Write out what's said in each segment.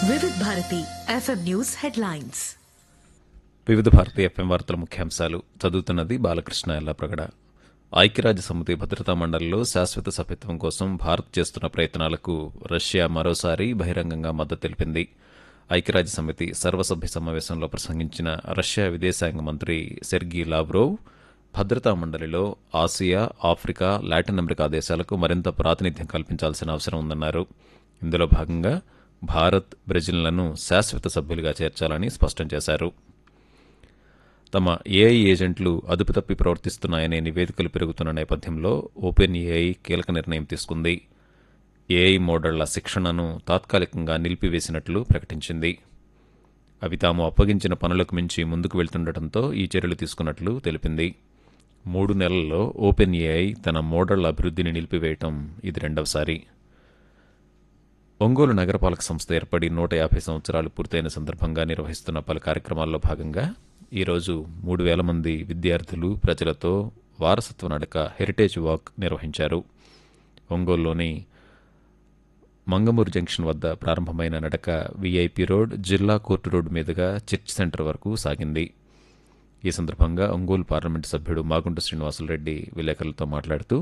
వివిధ Bharati FM news headlines వివిధ భారతీయ FM వార్తల ముఖ్యాంశాలు చదువుతున్నది బాలకృష్ణ ఎల్లప్రగడ ఐక్యరాజ్య సమితి భద్రతా మండలిలో శాశ్వత సభ్యత్వం కోసం భారత్ చేస్తున్న ప్రయత్నాలకు రష్యా మరోసారి బహిరంగంగా మద్దతు తెలిపింది ఐక్యరాజ్య సమితి సర్వసభ్య సమావేశంలో ప్రసంగించిన రష్యా విదేశాంగ మంత్రి సెర్గీ లావ్రోవ్ భద్రతా మండలిలో ఆసియా ఆఫ్రికా లాటిన్ అమెరికా దేశాలకు మరింత ప్రాతినిధ్యం కల్పించాల్సిన అవసరం ఉందన్నారు ఇందులో భాగంగా భారత్ బ్రెజిల్లను శాశ్వత సభ్యులుగా చేర్చాలని స్పష్టం చేశారు తమ ఏఐ ఏజెంట్లు అదుపు తప్పి ప్రవర్తిస్తున్నాయనే నివేదికలు పెరుగుతున్న నేపథ్యంలో ఓపెన్ ఏఐ కీలక నిర్ణయం తీసుకుంది ఏఐ మోడళ్ల శిక్షణను తాత్కాలికంగా నిలిపివేసినట్లు ప్రకటించింది అవి తాము అప్పగించిన పనులకు మించి ముందుకు వెళ్తుండటంతో ఈ చర్యలు తీసుకున్నట్లు తెలిపింది మూడు నెలల్లో ఓపెన్ ఏఐ తన మోడళ్ల అభివృద్ధిని నిలిపివేయటం ఇది రెండవసారి ఒంగోలు నగరపాలక సంస్థ ఏర్పడి నూట యాభై సంవత్సరాలు పూర్తయిన సందర్భంగా నిర్వహిస్తున్న పలు కార్యక్రమాల్లో భాగంగా ఈరోజు మూడు వేల మంది విద్యార్థులు ప్రజలతో వారసత్వ నడక హెరిటేజ్ వాక్ నిర్వహించారు ఒంగోలులోని మంగమూరు జంక్షన్ వద్ద ప్రారంభమైన నడక వీఐపీ రోడ్ జిల్లా కోర్టు రోడ్డు మీదుగా చర్చ్ సెంటర్ వరకు సాగింది ఈ సందర్భంగా ఒంగోలు పార్లమెంటు సభ్యుడు మాగుంట శ్రీనివాసులరెడ్డి విలేకరులతో మాట్లాడుతూ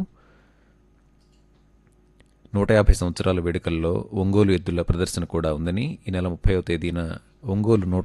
నూట యాభై సంవత్సరాల వేడుకల్లో ఒంగోలు ఎద్దుల ప్రదర్శన కూడా ఉందని ఈ నెల ముప్పైవ తేదీన ఒంగోలు నూట